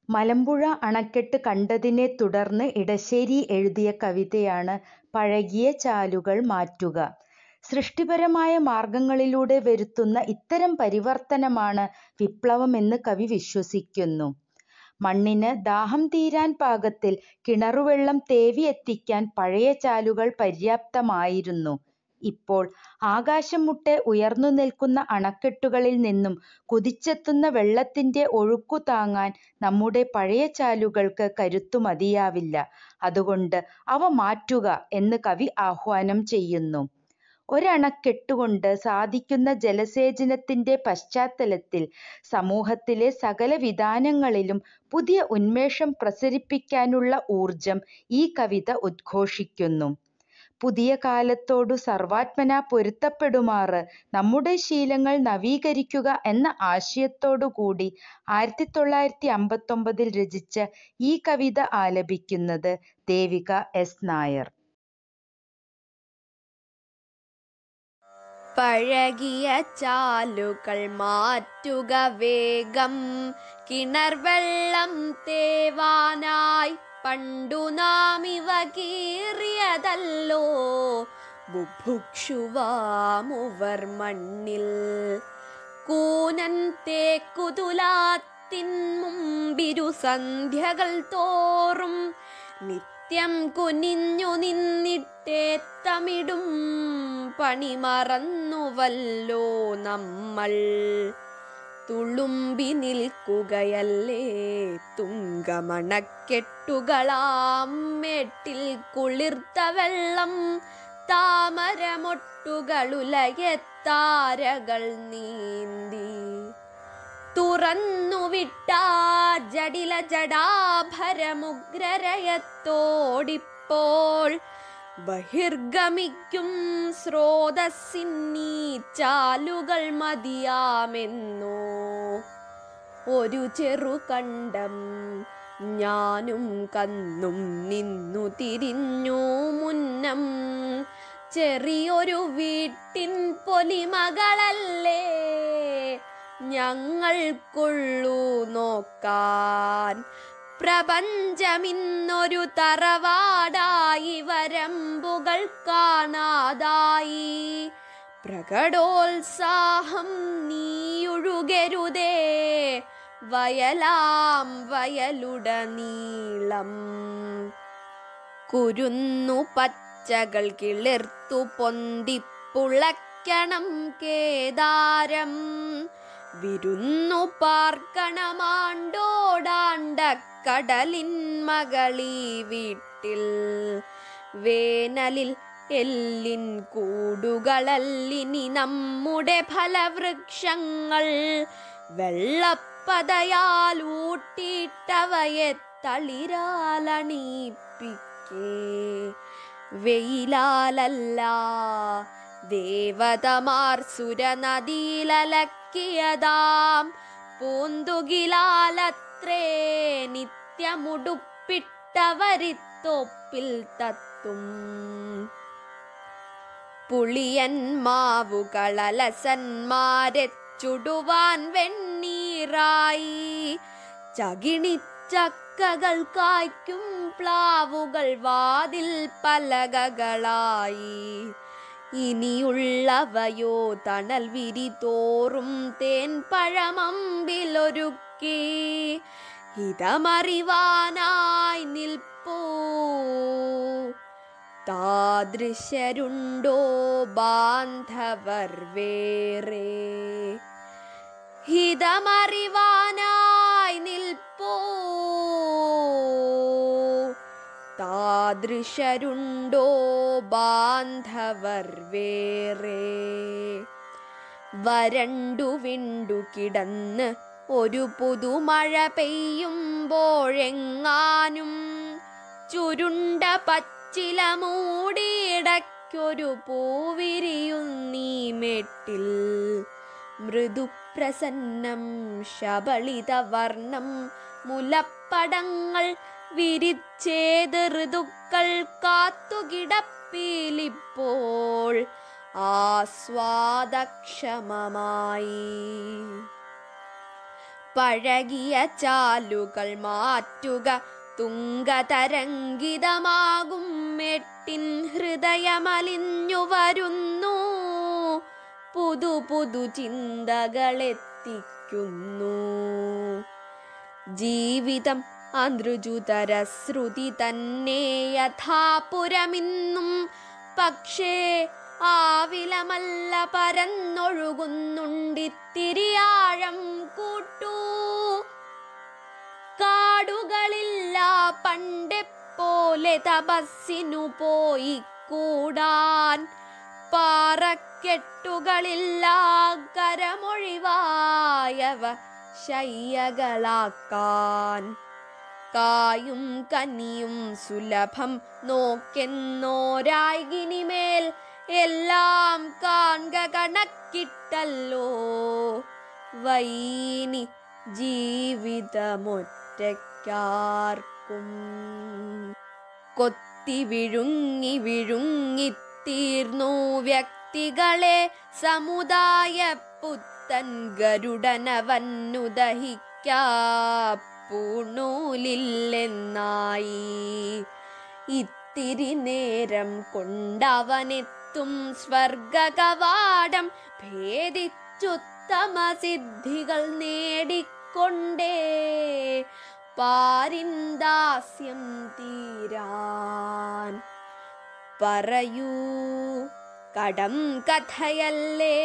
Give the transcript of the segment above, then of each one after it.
മലമ്പുഴ അണക്കെട്ട് കണ്ടതിനെ തുടർന്ന് ഇടശ്ശേരി എഴുതിയ കവിതയാണ് പഴകിയ ചാലുകൾ മാറ്റുക. സൃഷ്ടിപരമായ മാർഗങ്ങളിലൂടെ വരുത്തുന്ന ഇത്തരം പരിവർത്തനമാണ് വിപ്ലവമെന്ന് കവി വിശ്വസിക്കുന്നു. മണ്ണിന് ദാഹം തീരാൻ പാകത്തിൽ കിണറുവെള്ളം തേവി എത്തിക്കാൻ പഴയ ചാലുകൾ പര്യാപ്തമായിരുന്നു. ഇപ്പോൾ ആകാശം മുട്ടെ ഉയർന്നു നിൽക്കുന്ന അണക്കെട്ടുകളിൽ നിന്നും കുതിച്ചെത്തുന്ന വെള്ളത്തിന്റെ ഒഴുക്കു താങ്ങാൻ നമ്മുടെ പഴയ ചാലുകൾക്ക് കരുത്തു മതിയാവില്ല. അതുകൊണ്ട് അവ മാറ്റുക എന്ന് കവി ആഹ്വാനം ചെയ്യുന്നു. ഒരണക്കെട്ടുകൊണ്ട് സാധിക്കുന്ന ജലസേചനത്തിന്റെ പശ്ചാത്തലത്തിൽ സമൂഹത്തിലെ സകല വിതാനങ്ങളിലും പുതിയ ഉന്മേഷം പ്രസരിപ്പിക്കാനുള്ള ഊർജം ഈ കവിത ഉദ്ഘോഷിക്കുന്നു. പുതിയ കാലത്തോടു സർവാത്മനാ പൊരുത്തപ്പെടുമാറ് നമ്മുടെ ശീലങ്ങൾ നവീകരിക്കുക എന്ന ആശയത്തോടു കൂടി ആയിരത്തിത്തൊള്ളായിരത്തി അമ്പത്തൊമ്പതിൽ രചിച്ച ഈ കവിത ആലപിക്കുന്നത് ദേവിക എസ്. നായർ. പഴകിയ ചാലുകൾ മാറ്റുക വേഗം കിണർവെള്ളം തേവാനായി പണ്ടു നാമിവ കീറിയതല്ലോ ബുഭുക്ഷുവാമുവർ മണ്ണിൽ കൂനൻ തേക്കുതുലാത്തിൻ മുമ്പിരു സന്ധ്യകൾ തോറും നിത്യം കുനിഞ്ഞു നിന്നിട്ടേത്തമിടും പണി മറന്നുവല്ലോ നമ്മൾ തുളുമ്പി നിൽക്കുകയല്ലേ തുങ്കമണക്കെട്ടുകളാം മേട്ടിൽ കുളിർത്ത വെള്ളം താമരമൊട്ടുകളുലയത്താരകൾ നീന്തി തുറന്നുവിട്ട ജടില ജടാഭരമുഗ്രരയത്തോടിപ്പോൾ ബഹിർഗമിക്കും സ്രോതസ്സിന്നീ ചാലുകൾ മതിയാമെന്നോ ഒരു ചെറുകണ്ടം ഞാനും കന്നും നിന്നു തിരിഞ്ഞു മുന്നം ചെറിയൊരു വീട്ടിൻ പൊലിമകളല്ലേ ഞങ്ങൾക്കുള്ളൂ നോക്കാൻ പ്രപഞ്ചമിന്നൊരു തറവാടായി വരമ്പുകൾ കാണാതായി പ്രകടോത്സാഹം നീയൊഴുകരുതേ വയലാം വയലുടനീളം കുരുന്നു പച്ചകൾ കിളിർത്തു പൊന്തിപ്പുളയ്ക്കണം കേദാരം വിരുന്നു പാർക്കണമാണ്ടോടാണ്ട കടലിൻ മകളീ വീട്ടിൽ വേനലിൽ എല്ലിൻ കൂടുകളല്ലിനി നമ്മുടെ ഫലവൃക്ഷങ്ങൾ വെള്ളപ്പതയാൽ ഊട്ടിയിട്ടവയെ തളിരാലണീപ്പിക്കേ വെയിലാലല്ല ദേവതമാർ സുരനദിയിലലക്കിയതാം പൂന്തുകിലാലത്രേ നിത്യമുടുപ്പിട്ടവരിത്തൊപ്പിൽ തത്തും പുളിയന്മാവുകളലസന്മാരെ ചുടുവാൻ വെണ്ണീറായി ചകിണിച്ചക്കകൾ കായ്ക്കും പ്ലാവുകൾ വാതിൽ പലകകളായി ഇനിയുള്ളവയോ തണൽ വിരി തോറും തേൻ പഴമമ്പിലൊരുക്കി ഹിതമറിവാനായി നിൽപ്പൂ താദൃശരുണ്ടോ ബാന്ധവർ വേറെ ഹിതമറിവാനായി നിൽപ്പൂ താദൃശരുണ്ടോ ബാന്ധവർ വേറെ വരണ്ടു വിണ്ടു കിടന്ന് ഒരു പുതുമഴ പെയ്യുമ്പോഴെങ്ങാനും ചുരുണ്ട പച്ചില മൂടിയിടയ്ക്കൊരു പൂവിരിയുന്നീ മേട്ടിൽ മൃദുപ്രസന്നം ശബളിത വർണ്ണം മുലപ്പടങ്ങൾ വിരിച്ചേത് ഋതുക്കൾ കാത്തുകിടപ്പിലിപ്പോൾ ആസ്വാദക്ഷമമായി പഴകിയ ചാലുകൾ മാറ്റുക തുങ്കതരംഗിതമാകും മെട്ടിൻ ഹൃദയമലിഞ്ഞു വരുന്നു പുതു പുതു ചിന്തകളെത്തിക്കുന്നു ജീവിതം അന്തൃജുതര ശ്രുതി തന്നെ യഥാപുരമിന്നും പക്ഷേ ആവിലമല്ല പരന്നൊഴുകുന്നുണ്ടിത്തിരിയാഴം കൂട്ടൂ കാടുകളില്ല പണ്ടെപ്പോലെ തപസ്സിനു പോയി കൂടാൻ പാറക്കെട്ടുകളില്ല കരമൊഴിവായവ ശയ്യകളാക്കാൻ കായും കനിയും സുലഭം നോക്കെന്നോരായിനിമേൽ എല്ലാം കാൺക കണക്കിട്ടല്ലോ വൈനി ജീവിതമൊറ്റയ്ക്കാർക്കും കൊത്തി വിഴുങ്ങി വിഴുങ്ങിത്തീർന്നു വ്യക്തികളെ സമുദായ പുത്തൻ ഗരുഡനവന്നുദഹിക്കാപ്പൂണൂലില്ലെന്നായി ഇത്തിരി നേരം കൊണ്ടവനെത്തും സ്വർഗകവാടം ഭേദിച്ചുത്തമ സിദ്ധികൾ നേടിക്കൊണ്ടേ പാരിന്ദാസ്യം തീരാൻ പറയൂ കടം കഥയല്ലേ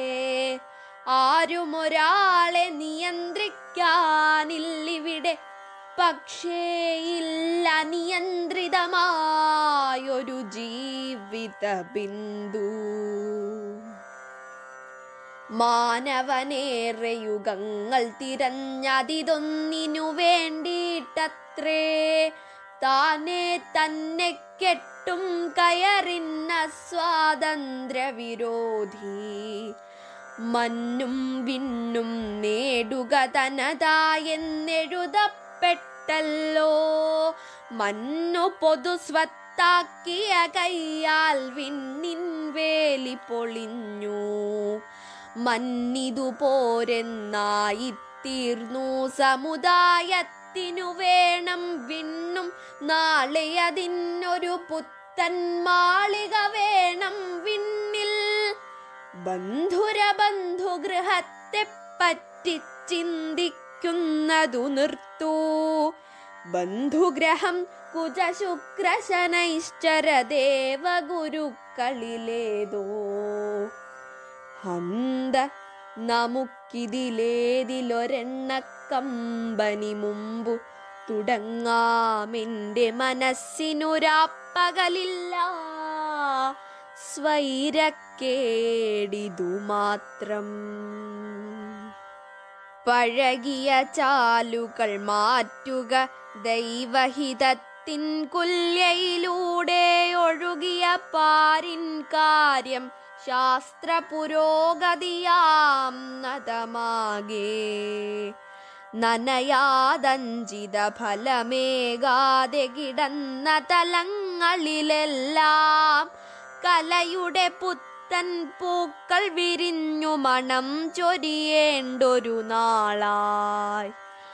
ആരുമൊരാളെ നിയന്ത്രിക്കാനില്ലിവിടെ പക്ഷേ ഇല്ല നിയന്ത്രിതമായൊരു ജീവിത ബിന്ദു മാനവനേറെ യുഗങ്ങൾ തിരഞ്ഞതിതൊന്നിനു വേണ്ടിയിട്ടത്രേ താനെ തന്നെ കെട്ടും കയറിന്ന സ്വാതന്ത്ര്യ വിരോധി മണ്ണും വിണ്ണും നേടുക തനതായെന്നെഴുതപ്പെട്ടല്ലോ മണ്ണു പൊതു സ്വത്താക്കിയ കയ്യാൽ വിണ്ണിൻ വേലി പൊളിഞ്ഞു മന്നിതു പോരെന്നായി തീർന്നു സമുദായത്തിനു വേണം വിണ്ണും നാളെ അതിനൊരു പുത്തൻ മാളിക വേണം വിണ്ണിൽ ബന്ധുര ബന്ധുഗൃഹത്തെ പറ്റി ചിന്തിക്കുന്നതു നിർത്തൂ ബന്ധുഗ്രഹം കുജശുക്രശനൈശ്ചര ദേവഗുരുക്കളിലേതോ ഹന്ത നമുക്കിതിലേതിലൊരെണ്ണക്കമ്പനി മുമ്പു തുടങ്ങാമെന്റെ മനസ്സിനൊരാപ്പകലില്ല സ്വൈരക്കേടിതു മാത്രം പഴകിയ ചാലുകൾ മാറ്റുക ദൈവഹിതത്തിൻ കുല്യയിലൂടെ ഒഴുകിയ പാരിൻ കാര്യം ശാസ്ത്ര പുരോഗതിയാം നദമാകെ നനയാതഞ്ചിത ഫലമേകാതെ കിടന്ന തലങ്ങളിലെല്ലാം കലയുടെ പുത്തൻ പൂക്കൾ വിരിഞ്ഞു മണം ചൊരിയേണ്ടൊരു നാളായി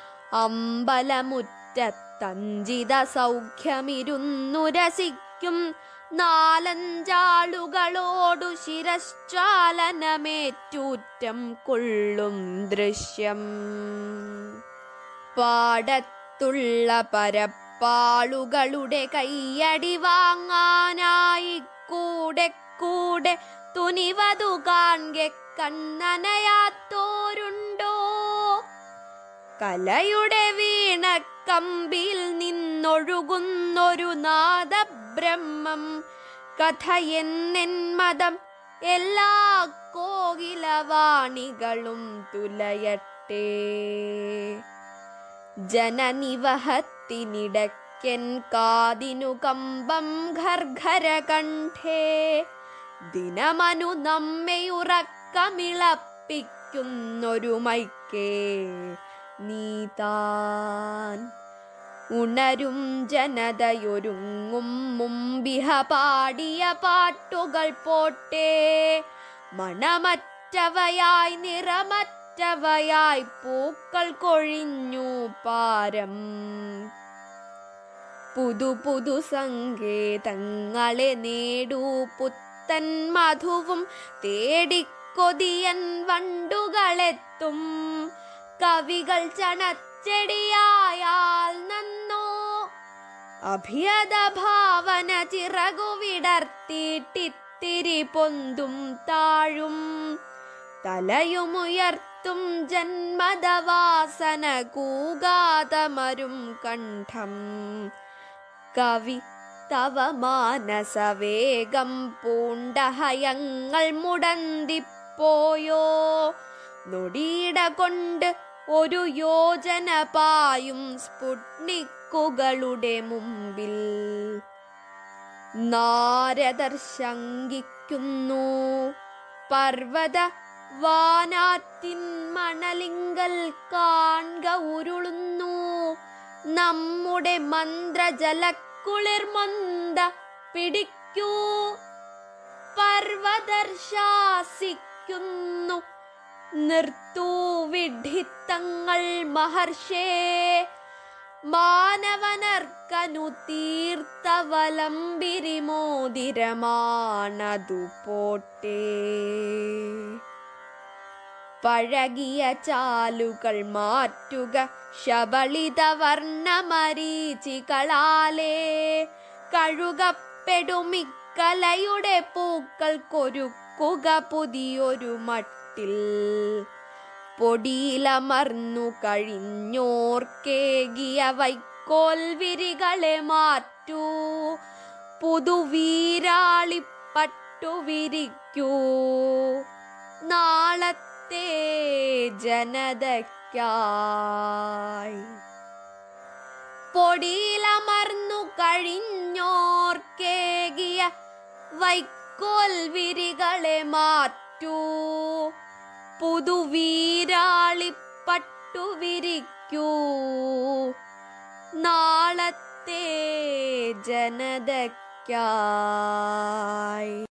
അമ്പലമുറ്റത്തഞ്ചിത സൗഖ്യമിരുന്നു രസിക്കും നാലഞ്ചാളുകളോടു ശിരശ്ചാലനമേറ്റൂറ്റം കൊള്ളും ദൃശ്യം പാടത്തുള്ള പരപ്പാളുകളുടെ കയ്യടി വാങ്ങാനായി കൂടെ കൂടെ തുനിവതു കാൺകെ കണ്ണനയാത്തോരുണ്ടോ കലയുടെ വീണക്കമ്പിൽ നിന്നൊഴുകുന്നൊരു നാദബ്രഹ്മം കഥയെന്നെന്മതം എല്ലാ കോകിലവാണികളും തുലയട്ടെ ജനനിവഹത്തിനിടയ്ക്കൻ കാതിനു കമ്പം ഘർഘര കണ്ഠേ ദിനമനു നമ്മയുറക്കമിളപ്പിക്കുന്നൊരു മൈക്കേ നീതാൻ ഉണരും ജനതയൊരുങ്ങും മുമ്പിഹ പാടിയ പാട്ടുകൾ പോട്ടെ മണമറ്റവയായി നിറമറ്റ മറ്റവയായി പൂക്കൾ കൊഴിഞ്ഞു പാരം പുതു പുതു സങ്കേതങ്ങളെ നേടൂ പുത്തൻ മധുവും തേടിക്കൊതിയൻ വണ്ടുകളെത്തും കവികൾ ചണച്ചെടിയായാൽ നന്നോ അഭിയത ഭാവന ചിറകു വിടർത്തിയിട്ടിത്തിരി പൊന്തും താഴും തലയുമുയർത്തും ജന്മദവാസന കൂകാതമരും കണ്ഠം കവി തവ മാനസവേഗം പൂണ്ടഹയങ്ങൾ മുടന്തിപ്പോയോ നൊടിയിട കൊണ്ട് ഒരു യോജന പായും സ്പുട്നിക്കുകളുടെ മുമ്പിൽ നാരദർ ശങ്കിക്കുന്നു പർവത വാനാറ്റിൻ മണലിങ്കൽ കാൺക ഉരുളുന്നു നമ്മുടെ മന്ത്രജലക്കുളിർമന്ദ പിടിക്കൂ പർവതർ ശാസിക്കുന്നു നിർത്തൂ വിഡ്ഢിത്തങ്ങൾ മഹർഷേ മാനവനർക്കനു തീർത്തവലംബിരിമോതിരമാണതു പോട്ടേ പഴകിയ ചാലുകൾ മാറ്റുക ശബളിത വർണ്ണമരീചികളാലേ കഴുകപ്പെടുമിക്കലയുടെ പൂക്കൾ കൊരുക്കുക പുതിയൊരു മട്ടിൽ പൊടിയിലമർന്നു കഴിഞ്ഞോർക്കേകിയ വൈക്കോൽ വിരികളെ മാറ്റൂ പുതുവീരാളിപ്പട്ടു വിരിക്കൂ നാളത്തെ ജനതയ്ക്കായി പൊടിയിലമർന്നു കഴിഞ്ഞോർക്കേകിയ വൈക്കോൽ വിരികളെ മാറ്റൂ പുതുവീരാളിപ്പട്ടു വിരിക്കൂ നാളത്തെ ജനതയ്ക്കായി